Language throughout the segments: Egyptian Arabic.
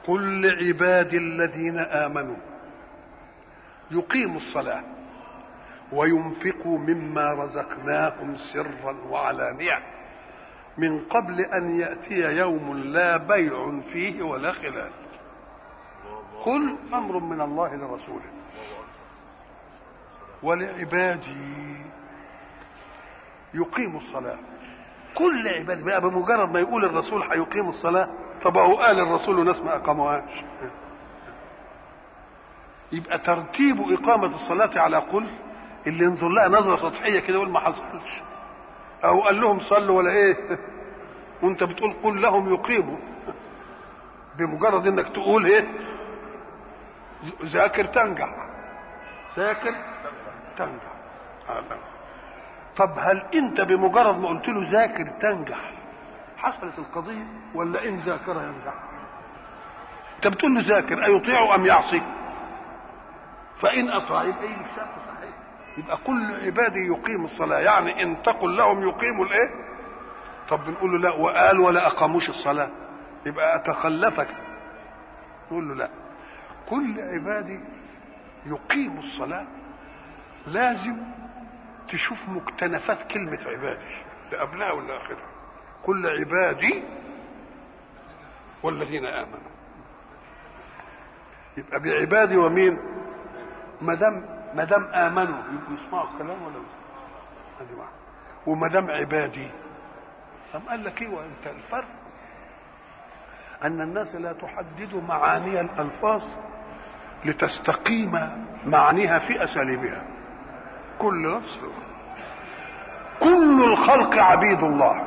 قل لعبادي الذين امنوا يقيموا الصلاه وينفقوا مما رزقناهم سرا وعلانيه من قبل ان ياتي يوم لا بيع فيه ولا خلال قل امر من الله لرسوله ولعبادي يقيموا الصلاه كل عباد بقى بمجرد ما يقول الرسول هيقيم الصلاه طب هو قال الرسول وناس ما اقاموهاش يبقى ترتيب اقامه الصلاه على قل اللي ينظر لها نظره سطحيه كده يقول ما حصلش او قال لهم صلوا ولا ايه وانت بتقول قل لهم يقيموا بمجرد انك تقول ايه ذاكر تنجح ذاكر تنجح طب هل انت بمجرد ما قلت له ذاكر تنجح حصلت القضيه ولا ان ذاكر ينجح انت بتقول له ذاكر ايطيع ام يعصي فان اطاع يبقى يجي الشرط صحيح يبقى كل عبادي يقيم الصلاه يعني ان تقل لهم يقيموا الايه طب بنقول له لا وقال ولا اقاموش الصلاه يبقى اتخلفك نقول له لا كل عبادي يقيموا الصلاه لازم تشوف مكتنفات كلمة عبادي لقبلها ولا آخرها كل عبادي والذين آمنوا يبقى بعبادي ومين ما دام ما دام آمنوا يبقوا يسمعوا الكلام ولا ادي واحد وما دام عبادي أم قال لك ايه وانت الفرق ان الناس لا تحدد معاني الالفاظ لتستقيم معانيها في اساليبها كل نفس كل الخلق عبيد الله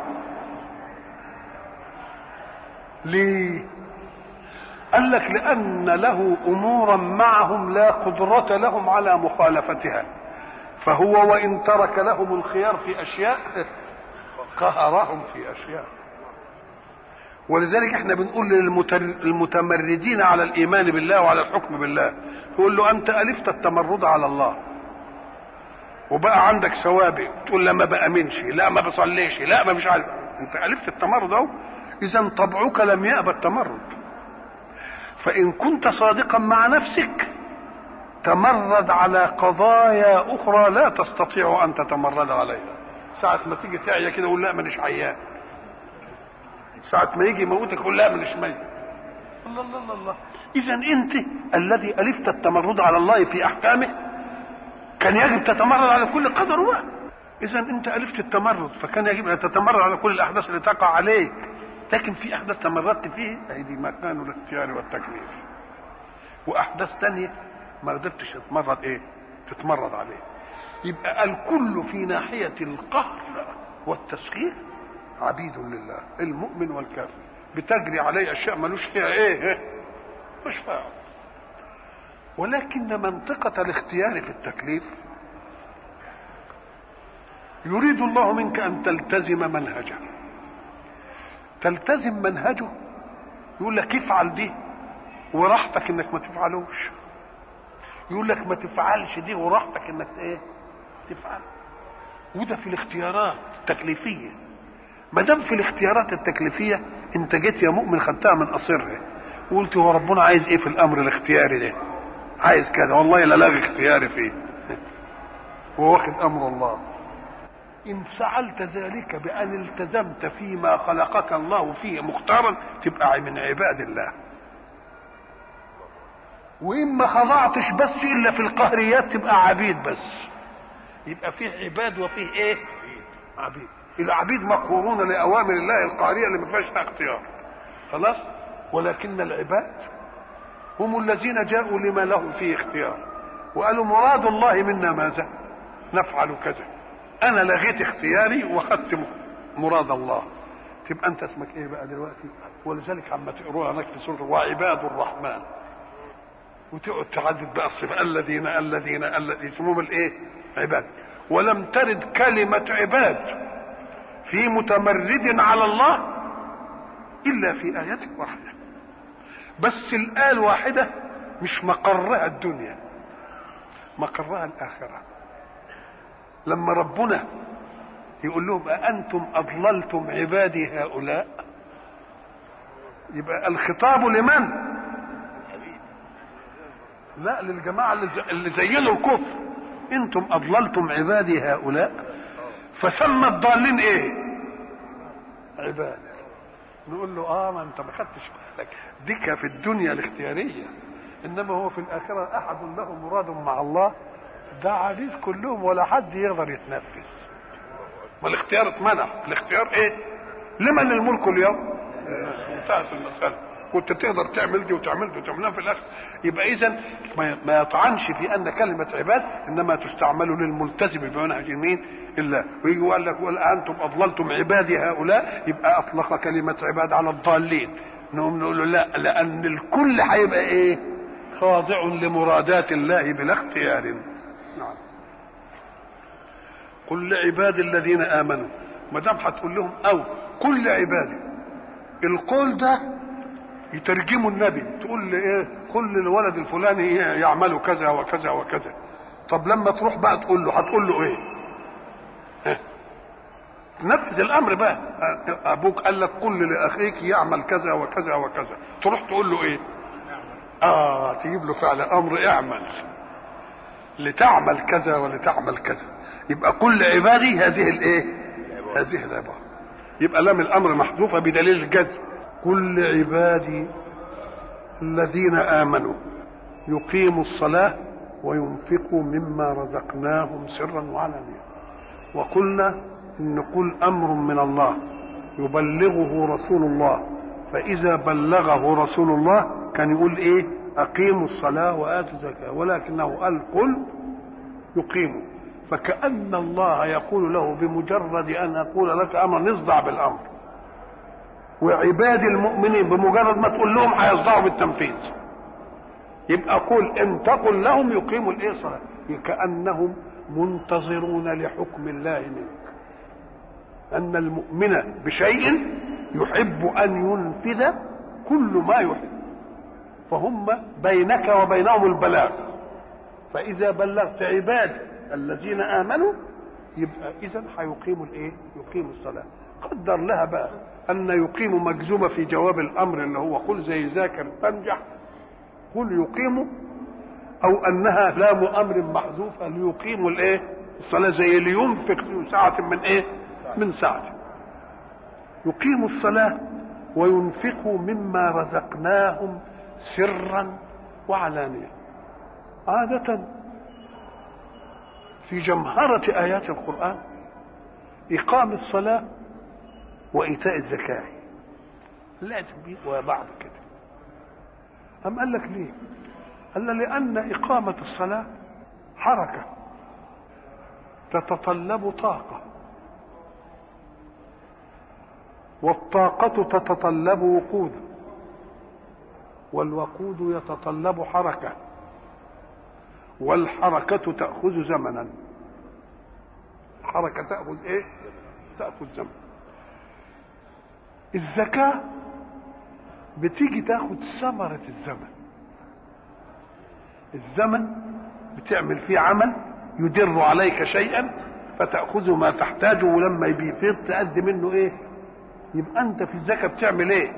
ليه قال لك لان له امورا معهم لا قدره لهم على مخالفتها فهو وان ترك لهم الخيار في اشياء قهرهم في اشياء ولذلك احنا بنقول للمتمردين على الايمان بالله وعلى الحكم بالله نقول له انت الفت التمرد على الله وبقى عندك سوابق تقول لا ما بامنش لا ما بصليش لا ما مش عارف انت الفت التمرد اهو اذا طبعك لم يأبى التمرد فان كنت صادقا مع نفسك تمرد على قضايا اخرى لا تستطيع ان تتمرد عليها ساعة ما تيجي تعيا كده قول لا مانيش عيان ساعة ما يجي يموتك قول لا مانيش ميت الله الله الله, الله. اذا انت الذي الفت التمرد على الله في احكامه كان يجب تتمرد على كل قدر بقى اذا انت الفت التمرد فكان يجب ان تتمرد على كل الاحداث اللي تقع عليك لكن في احداث تمردت فيه اي دي مكان الاختيار والتكليف واحداث تانية ما قدرتش تتمرد ايه تتمرد عليه يبقى الكل في ناحية القهر والتسخير عبيد لله المؤمن والكافر بتجري عليه اشياء ملوش فيها ايه مش فاهم ولكن منطقة الاختيار في التكليف يريد الله منك أن تلتزم منهجه تلتزم منهجه يقول لك افعل دي وراحتك انك ما تفعلوش يقول لك ما تفعلش دي وراحتك انك ايه تفعل وده في الاختيارات التكليفية ما دام في الاختيارات التكليفية انت جيت يا مؤمن خدتها من قصرها وقلت هو ربنا عايز ايه في الامر الاختياري ده عايز كده والله لا لاغي اختياري فيه وواخد امر الله ان فعلت ذلك بان التزمت فيما خلقك الله فيه مختارا تبقى من عباد الله وان ما خضعتش بس الا في القهريات تبقى عبيد بس يبقى فيه عباد وفيه ايه عبيد العبيد مقهورون لاوامر الله القهريه اللي ما فيهاش اختيار خلاص ولكن العباد هم الذين جاءوا لما لهم فيه اختيار وقالوا مراد الله منا ماذا نفعل كذا انا لغيت اختياري واخدت مراد الله تبقى انت اسمك ايه بقى دلوقتي ولذلك عما تقروها هناك في سوره وعباد الرحمن وتقعد تعدد بقى الصفات الذين الذين الذين اسمهم الايه عباد ولم ترد كلمة عباد في متمرد على الله إلا في آية واحدة بس الآية الواحدة مش مقرها الدنيا مقرها الآخرة لما ربنا يقول لهم أأنتم أضللتم عبادي هؤلاء يبقى الخطاب لمن لا للجماعه اللي ز- اللي زينوا الكفر انتم اضللتم عبادي هؤلاء فسمى الضالين ايه عباد نقول له اه ما انت ما خدتش بالك دي كان في الدنيا الاختياريه انما هو في الاخره احد له مراد مع الله ده عبيد كلهم ولا حد يقدر يتنفس والاختيار اتمنع الاختيار ايه لمن الملك اليوم آه، انتهت المساله كنت تقدر تعمل دي وتعمل دي وتعملها في الاخر يبقى اذا ما ما يطعنش في ان كلمه عباد انما تستعمل للملتزم بمنهج مين الا ويجي وقال لك وقال انتم اضللتم عبادي هؤلاء يبقى اطلق كلمه عباد على الضالين نقوم نقول له لا لان الكل هيبقى ايه خاضع لمرادات الله بلا اختيار نعم قل لعبادي الذين امنوا ما دام هتقول لهم او قل لعبادي القول ده يترجمه النبي تقول لي ايه قل للولد الفلاني يعمل كذا وكذا وكذا طب لما تروح بقى تقول له هتقول له ايه ها؟ تنفذ الامر بقى ابوك قال لك قل لاخيك يعمل كذا وكذا وكذا تروح تقول له ايه اه تجيب له فعل امر اعمل لتعمل كذا ولتعمل كذا يبقى كل عبادي هذه الايه هذه العباره يبقى لام الامر محذوفه بدليل الجزم كل عبادي الذين امنوا يقيموا الصلاه وينفقوا مما رزقناهم سرا وعلانيه وقلنا ان كل امر من الله يبلغه رسول الله فاذا بلغه رسول الله كان يقول ايه اقيموا الصلاه واتوا الزكاه ولكنه قال قل يقيموا فكأن الله يقول له بمجرد أن أقول لك أمر نصدع بالأمر وعباد المؤمنين بمجرد ما تقول لهم هيصدعوا بالتنفيذ يبقى قل ان تقل لهم يقيموا الايه صلاه كانهم منتظرون لحكم الله منك ان المؤمن بشيء يحب ان ينفذ كل ما يحب فهم بينك وبينهم البلاغ فاذا بلغت عبادي الذين امنوا يبقى اذا هيقيموا الايه يقيموا الصلاه قدر لها بقى ان يقيموا مجزومه في جواب الامر اللي هو قل زي ذاكر تنجح قل يقيموا او انها لام امر محذوفه ليقيموا الايه الصلاه زي لينفق ذو ساعه من ايه من ساعته يقيموا الصلاه وينفقوا مما رزقناهم سرا وعلانيه عاده في جمهرة آيات القرآن إقام الصلاة وإيتاء الزكاة لازم بيه وبعد كده أم قال لك ليه قال لأن إقامة الصلاة حركة تتطلب طاقة والطاقة تتطلب وقودا والوقود يتطلب حركه والحركة تأخذ زمنا الحركة تأخذ ايه تأخذ زمن الزكاة بتيجي تاخد ثمرة الزمن الزمن بتعمل فيه عمل يدر عليك شيئا فتأخذ ما تحتاجه ولما بيفيض تأدي منه ايه يبقى انت في الزكاة بتعمل ايه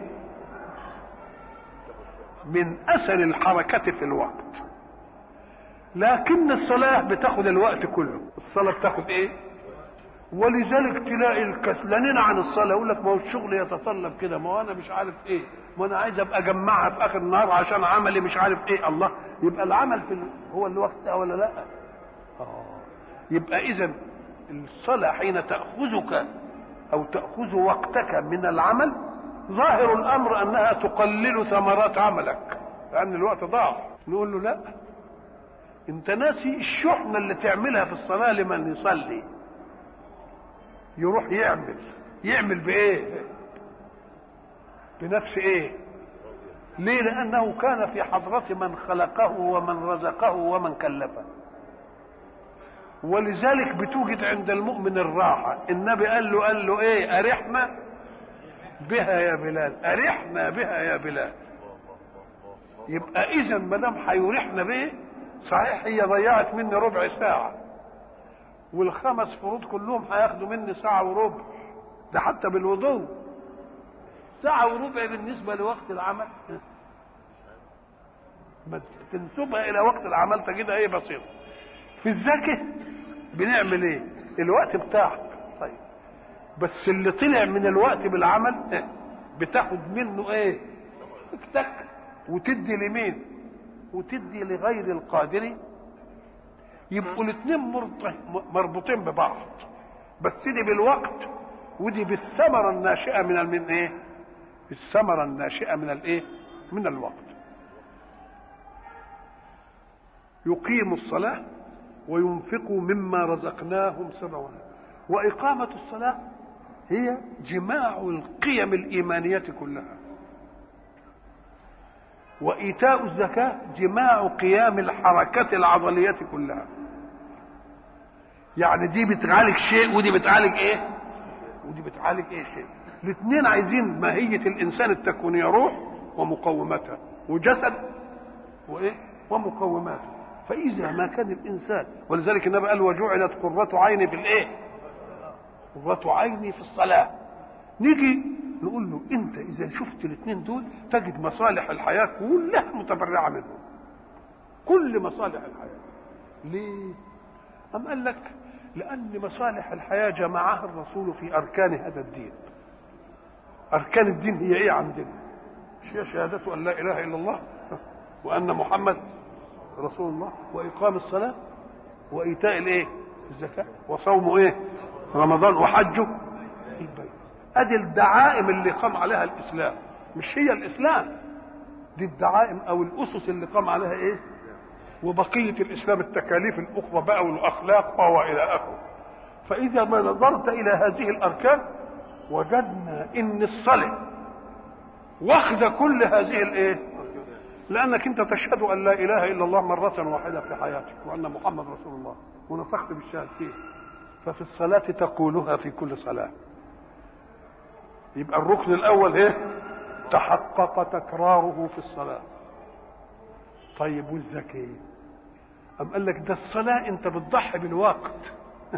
من اثر الحركة في الوقت لكن الصلاة بتاخد الوقت كله الصلاة بتاخد ايه ولذلك تلاقي الكسلانين عن الصلاة يقول لك ما هو الشغل يتطلب كده ما هو انا مش عارف ايه ما انا عايز ابقى اجمعها في اخر النهار عشان عملي مش عارف ايه الله يبقى العمل في ال... هو الوقت ده ولا لا آه. يبقى اذا الصلاة حين تأخذك او تأخذ وقتك من العمل ظاهر الامر انها تقلل ثمرات عملك لان الوقت ضاع نقول له لا انت ناسي الشحنة اللي تعملها في الصلاة لمن يصلي يروح يعمل يعمل بايه بنفس ايه ليه لانه كان في حضرة من خلقه ومن رزقه ومن كلفه ولذلك بتوجد عند المؤمن الراحة النبي قال له قال له ايه ارحنا بها يا بلال ارحنا بها يا بلال يبقى اذا ما دام هيريحنا به صحيح هي ضيعت مني ربع ساعة والخمس فروض كلهم هياخدوا مني ساعة وربع ده حتى بالوضوء ساعة وربع بالنسبة لوقت العمل بس تنسبها الى وقت العمل تجدها ايه بسيطه في الزكاه بنعمل ايه الوقت بتاعك طيب بس اللي طلع من الوقت بالعمل إيه؟ بتاخد منه ايه تك وتدي لمين وتدي لغير القادر يبقوا الاثنين مربوطين ببعض بس دي بالوقت ودي بالثمرة الناشئة من من ايه الثمرة الناشئة من الايه من الوقت يقيم الصلاة وينفقوا مما رزقناهم سبعا وإقامة الصلاة هي جماع القيم الإيمانية كلها وإيتاء الزكاة جماع قيام الحركة العضلية كلها يعني دي بتعالج شيء ودي بتعالج ايه ودي بتعالج ايه شيء الاثنين عايزين ماهية الإنسان التكوينية روح ومقوماتها وجسد وايه ومقوماته فإذا ما كان الإنسان ولذلك النبي قال وجعلت قرة عيني في الإيه؟ قرة عيني في الصلاة نيجي نقول له أنت إذا شفت الاثنين دول تجد مصالح الحياة كلها متفرعة منهم كل مصالح الحياة ليه؟ أم قال لك لأن مصالح الحياة جمعها الرسول في أركان هذا الدين أركان الدين هي إيه عندنا؟ هي شهادة أن لا إله إلا الله وأن محمد رسول الله واقام الصلاه وايتاء الايه الزكاه وصوم ايه رمضان وحجه البيت ادي الدعائم اللي قام عليها الاسلام مش هي الاسلام دي الدعائم او الاسس اللي قام عليها ايه وبقيه الاسلام التكاليف الاخرى بقى والاخلاق وهو الى اخره فاذا ما نظرت الى هذه الاركان وجدنا ان الصلاه واخده كل هذه الايه لانك انت تشهد ان لا اله الا الله مره واحده في حياتك وان محمد رسول الله ونطقت بالشهادتين ففي الصلاه تقولها في كل صلاه يبقى الركن الاول ايه تحقق تكراره في الصلاه طيب والزكاه أم قال لك ده الصلاة أنت بتضحي بالوقت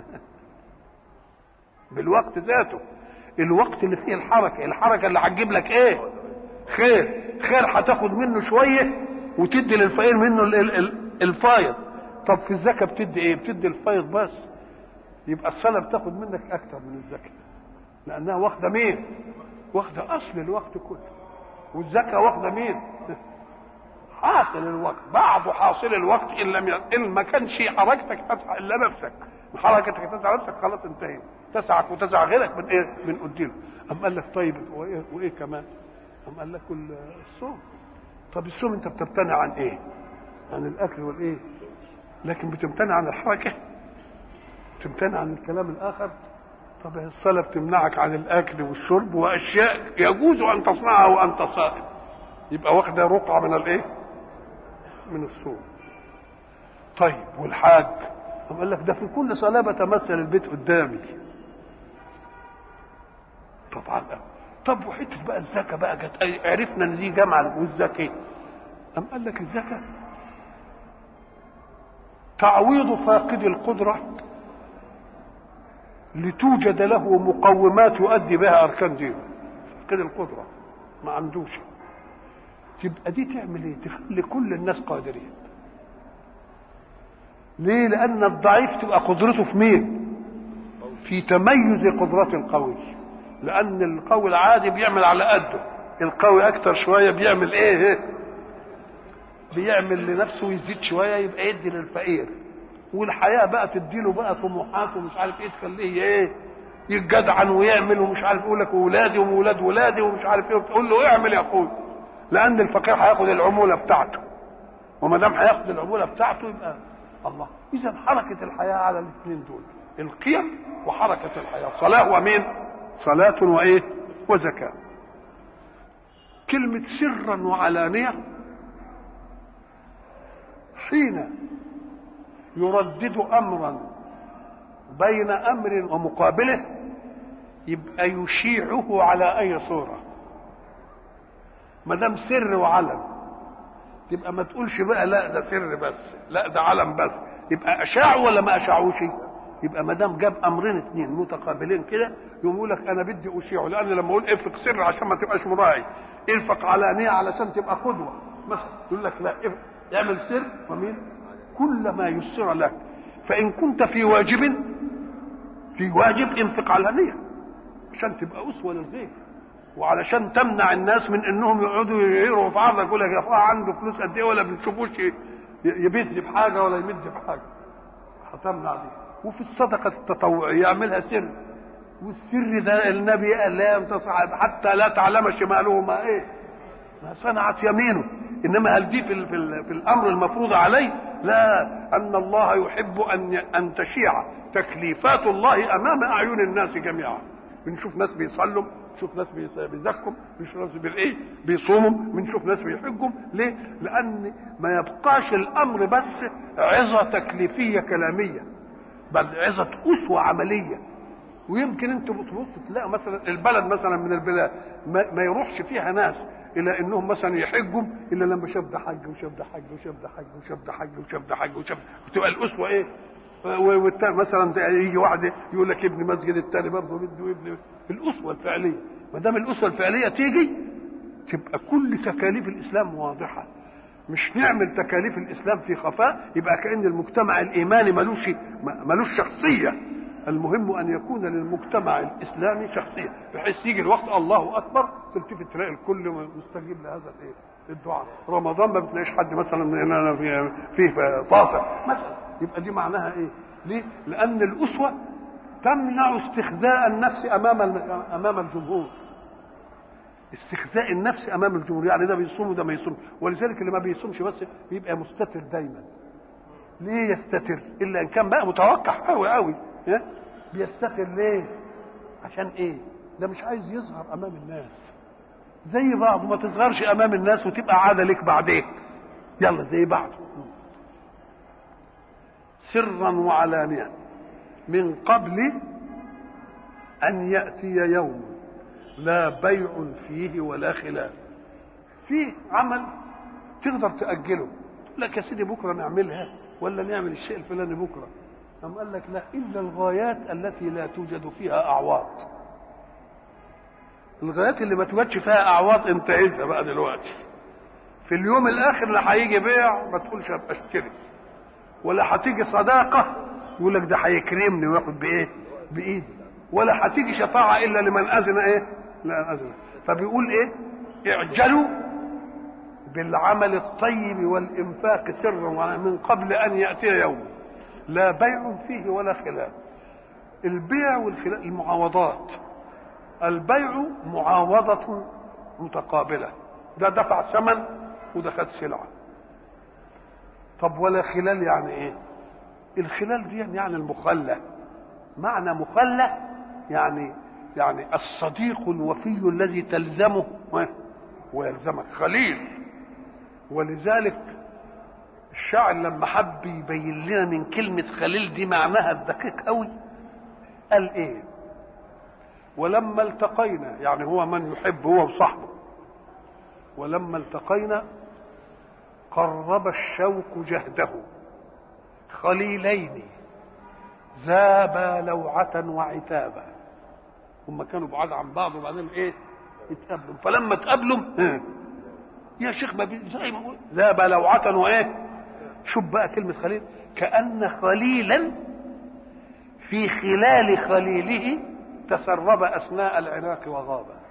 بالوقت ذاته الوقت اللي فيه الحركة الحركة اللي هتجيب لك ايه خير خير هتاخد منه شويه وتدي للفقير منه الفايض طب في الزكاه بتدي ايه بتدي الفايض بس يبقى الصلاه بتاخد منك اكتر من الزكاه لانها واخده مين واخده اصل الوقت كله والزكاه واخده مين حاصل الوقت بعض حاصل الوقت ان لم ي... ان ما كانش حركتك تسعى الا نفسك حركتك تسعى نفسك خلاص انتهينا تسعك وتسعى غيرك من ايه من قديم ام قال لك طيب وايه, وإيه كمان أم قال لك الصوم طب الصوم انت بتمتنع عن ايه عن الاكل والايه لكن بتمتنع عن الحركه بتمتنع عن الكلام الاخر طب الصلاة بتمنعك عن الأكل والشرب وأشياء يجوز أن تصنعها وأنت صائم يبقى واخدة رقعة من الإيه؟ من الصوم. طيب والحاج؟ طب قال لك ده في كل صلاة بتمثل البيت قدامي. طبعا طب وحته بقى الزكاه بقى جت عرفنا ان دي جامعه والزكاه أم قال لك الزكاه تعويض فاقد القدره لتوجد له مقومات يؤدي بها اركان دينه فاقد القدره ما عندوش تبقى دي تعمل ايه تخلي كل الناس قادرين ليه لان الضعيف تبقى قدرته في مين في تميز قدرات القوي لان القوي العادي بيعمل على قده القوي اكتر شويه بيعمل ايه بيعمل لنفسه ويزيد شويه يبقى يدي للفقير والحياه بقى تديله بقى طموحات ومش عارف ايه تخليه ايه يتجدعن ويعمل ومش عارف يقول لك ولادي وولاد ولادي ومش عارف ايه وتقول له اعمل يا اخوي لان الفقير هياخد العموله بتاعته وما دام هياخد العموله بتاعته يبقى الله اذا حركه الحياه على الاثنين دول القيم وحركه الحياه صلاه ومين صلاه وايه وزكاه كلمه سرا وعلانيه حين يردد امرا بين امر ومقابله يبقى يشيعه على اي صوره ما دام سر وعلم يبقى ما تقولش بقى لا ده سر بس لا ده علم بس يبقى اشاعوا ولا ما اشاعوش يبقى ما دام جاب امرين اثنين متقابلين كده يقوم يقول لك انا بدي اشيعه لان لما اقول افق سر عشان ما تبقاش مراعي انفق علانيه علشان تبقى قدوه مثلا يقول لك لا اعمل سر ومين كل ما يسر لك فان كنت في واجب في واجب انفق علانيه عشان تبقى اسوه للغير وعلشان تمنع الناس من انهم يقعدوا يغيروا في عرضك يقول لك يا اخويا عنده فلوس قد ايه ولا بنشوفوش يبث في حاجه ولا يمد في حاجه هتمنع دي وفي الصدقه التطوعيه يعملها سر والسر ده النبي قال لا تصعب حتى لا تعلم شماله ما ايه ما صنعت يمينه انما هل دي في, ال في, ال في الامر المفروض عليه لا ان الله يحب ان ان تشيع تكليفات الله امام اعين الناس جميعا بنشوف ناس بيصلوا بنشوف ناس بيزكوا بنشوف ناس بالايه بيصوموا بنشوف ناس بيحجوا ليه لان ما يبقاش الامر بس عظه تكليفيه كلاميه بل عظه اسوه عمليه ويمكن انت تبص تلاقوا مثلا البلد مثلا من البلاد ما, ما يروحش فيها ناس الى انهم مثلا يحجوا الا لما شاف ده حج وشاف ده حج وشاف ده حج وشاف ده حج وشاف ده حج وشاف وتبقى الاسوه ايه؟ والتاني مثلا يجي واحد يقول لك ابن مسجد التاني برضه بده ابن الاسوه الفعليه ما دام الاسوه الفعليه تيجي تبقى كل تكاليف الاسلام واضحه مش نعمل تكاليف الاسلام في خفاء يبقى كان المجتمع الايماني ملوش ملوش شخصيه المهم ان يكون للمجتمع الاسلامي شخصيه بحيث يجي الوقت الله اكبر تلتفت تلاقي الكل مستجيب لهذا الايه الدعاء رمضان ما بتلاقيش حد مثلا من انا فيه فاطر مثلا يبقى دي معناها ايه ليه لان الاسوه تمنع استخزاء النفس امام امام الجمهور استخزاء النفس امام الجمهور يعني ده بيصوم وده ما يصوم ولذلك اللي ما بيصومش بس بيبقى مستتر دايما ليه يستتر الا ان كان بقى متوقع قوي قوي بيستتر ليه عشان ايه ده مش عايز يظهر امام الناس زي بعض ما تظهرش امام الناس وتبقى عاده لك بعدين يلا زي بعض سرا وعلانية من قبل أن يأتي يوم لا بيع فيه ولا خلاف فيه عمل تقدر تأجله لك يا سيدي بكرة نعملها ولا نعمل الشيء الفلاني بكرة أم قال لك لا إلا الغايات التي لا توجد فيها أعواض الغايات اللي ما توجدش فيها أعواض انتهزها بقى دلوقتي في اليوم الآخر لا هيجي بيع ما تقولش أبقى اشتري ولا هتيجي صداقة يقول لك ده هيكرمني وياخد بإيه؟ بإيدي ولا هتيجي شفاعة إلا لمن أذن إيه؟ لا أذن فبيقول إيه؟ اعجلوا بالعمل الطيب والإنفاق سرا من قبل أن يأتي يوم لا بيع فيه ولا خلاف البيع والخلاف المعاوضات البيع معاوضة متقابلة ده دفع ثمن وده خد سلعه طب ولا خلال يعني ايه الخلال دي يعني المخلة معنى مخلة يعني يعني الصديق الوفي الذي تلزمه ويلزمك خليل ولذلك الشاعر لما حب يبين لنا من كلمة خليل دي معناها الدقيق قوي قال ايه ولما التقينا يعني هو من يحب هو وصاحبه ولما التقينا قرب الشوك جهده خليلين ذابا لوعة وعتابا هم كانوا بعاد عن بعض وبعدين ايه اتقابلوا فلما اتقابلوا يا شيخ ما زي ما ذاب لوعة وايه شوف بقى كلمة خليل كأن خليلا في خلال خليله تسرب أثناء العناق وغابا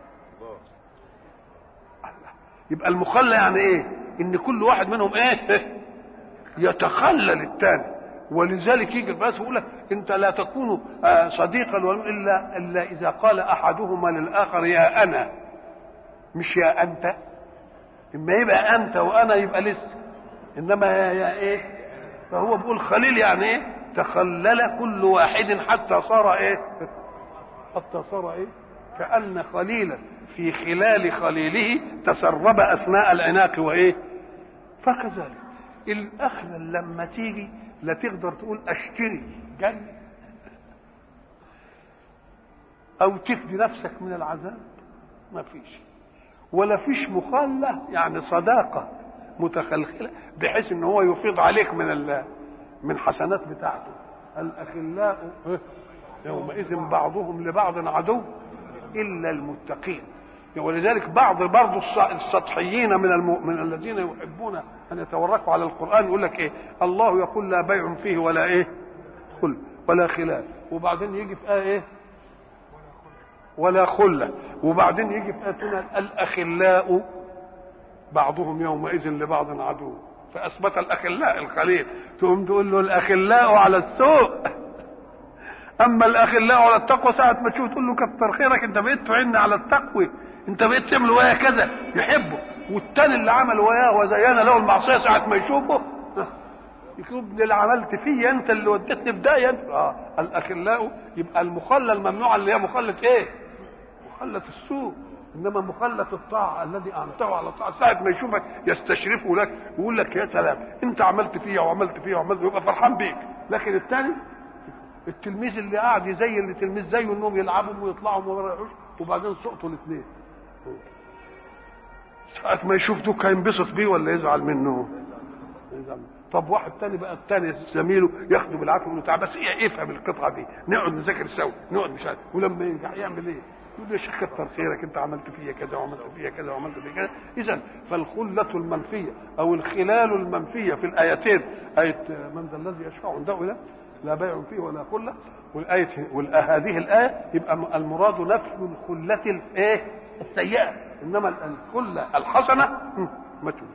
يبقى المخلى يعني ايه ان كل واحد منهم ايه يتخلل الثاني ولذلك يجي الباس يقول لك انت لا تكون صديقا الا الا اذا قال احدهما للاخر يا انا مش يا انت اما يبقى انت وانا يبقى لسه انما يا, يا ايه فهو بيقول خليل يعني ايه تخلل كل واحد حتى صار ايه حتى صار ايه كأن خليلا في خلال خليله تسرب اثناء العناق وايه فكذلك الاخره لما تيجي لا تقدر تقول اشتري جنة او تفدي نفسك من العذاب ما فيش ولا فيش مخلة يعني صداقة متخلخلة بحيث ان هو يفيض عليك من ال من حسنات بتاعته الأخلاء يومئذ بعضهم لبعض عدو إلا المتقين ولذلك بعض برضه السطحيين من الم... من الذين يحبون ان يتوركوا على القران يقول لك ايه الله يقول لا بيع فيه ولا ايه خل ولا خلاف وبعدين يجي في ايه, إيه؟ ولا خله وبعدين يجي في ايه الاخلاء بعضهم يومئذ لبعض عدو فاثبت الاخلاء الخليل تقوم تقول له الاخلاء على السوء اما الاخلاء على التقوى ساعه ما تشوف تقول له كتر خيرك انت بقيت تعين على التقوى انت بقيت تعمل وياه كذا يحبه والتاني اللي عمل وياه وزين له المعصيه ساعه ما يشوفه يقول ابن اللي عملت فيا انت اللي وديتني بدايه انت اه الاخلاء يبقى المخلى الممنوع اللي هي مخلة ايه؟ مخلة السوء انما مخلة الطاعة الذي انته على الطاعة ساعة ما يشوفك يستشرفه لك ويقول لك يا سلام انت عملت فيا وعملت فيا وعملت يبقى فرحان بيك لكن الثاني التلميذ اللي قاعد يزي اللي تلميذ زيه انهم يلعبوا ويطلعوا وما يروحوش وبعدين سقطوا الاثنين ساعة ما يشوف دوك هينبسط بيه ولا يزعل منه؟ يزعل طب واحد تاني بقى التاني زميله ياخده بالعافيه ويقول له تعالى بس ايه افهم القطعه دي نقعد نذاكر سوا نقعد مش عارف ولما ينجح يعمل ايه؟ يقول له يا شيخ كتر خيرك انت عملت فيا كذا وعملت فيا كذا وعملت فيا كذا اذا فالخله المنفيه او الخلال المنفيه في الايتين ايه من ذا الذي يشفع عنده لا لا بيع فيه ولا خله والايه هذه الايه يبقى المراد نفي الخله الايه السيئه انما الخله الحسنه متون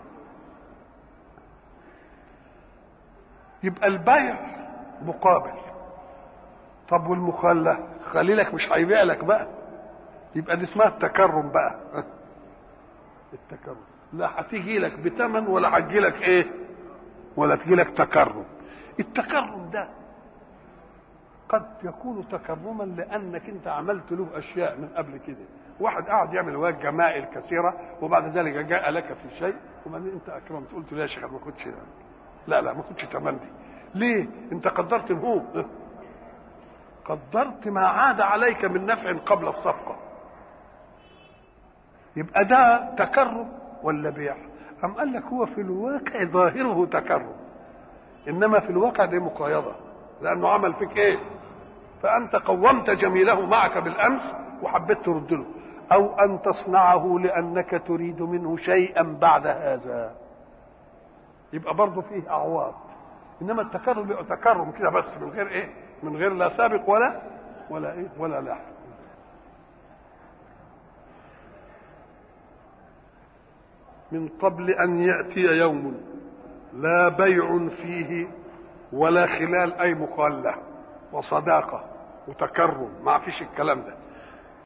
يبقى البيع مقابل طب والمخلة خليلك مش هيبيع لك بقى يبقى دي اسمها التكرم بقى التكرم لا هتيجي لك بثمن ولا هتجي لك ايه ولا تجي لك تكرم التكرم ده قد يكون تكرما لانك انت عملت له اشياء من قبل كده واحد قاعد يعمل واجب جمائل كثيره وبعد ذلك جاء لك في شيء وبعدين انت اكرمت قلت له يا شيخ ما كنتش لا لا ما كنتش تمام دي ليه انت قدرت هو قدرت ما عاد عليك من نفع قبل الصفقه يبقى ده تكرم ولا بيع أم قال لك هو في الواقع ظاهره تكرم إنما في الواقع دي مقايضة لأنه عمل فيك إيه فأنت قومت جميله معك بالأمس وحبيت ترد له أو أن تصنعه لأنك تريد منه شيئا بعد هذا يبقى برضه فيه أعواض إنما التكرم يبقى تكرم كده بس من غير إيه من غير لا سابق ولا ولا إيه ولا لاحق من قبل ان ياتي يوم لا بيع فيه ولا خلال اي مخاله وصداقه وتكرم ما فيش الكلام ده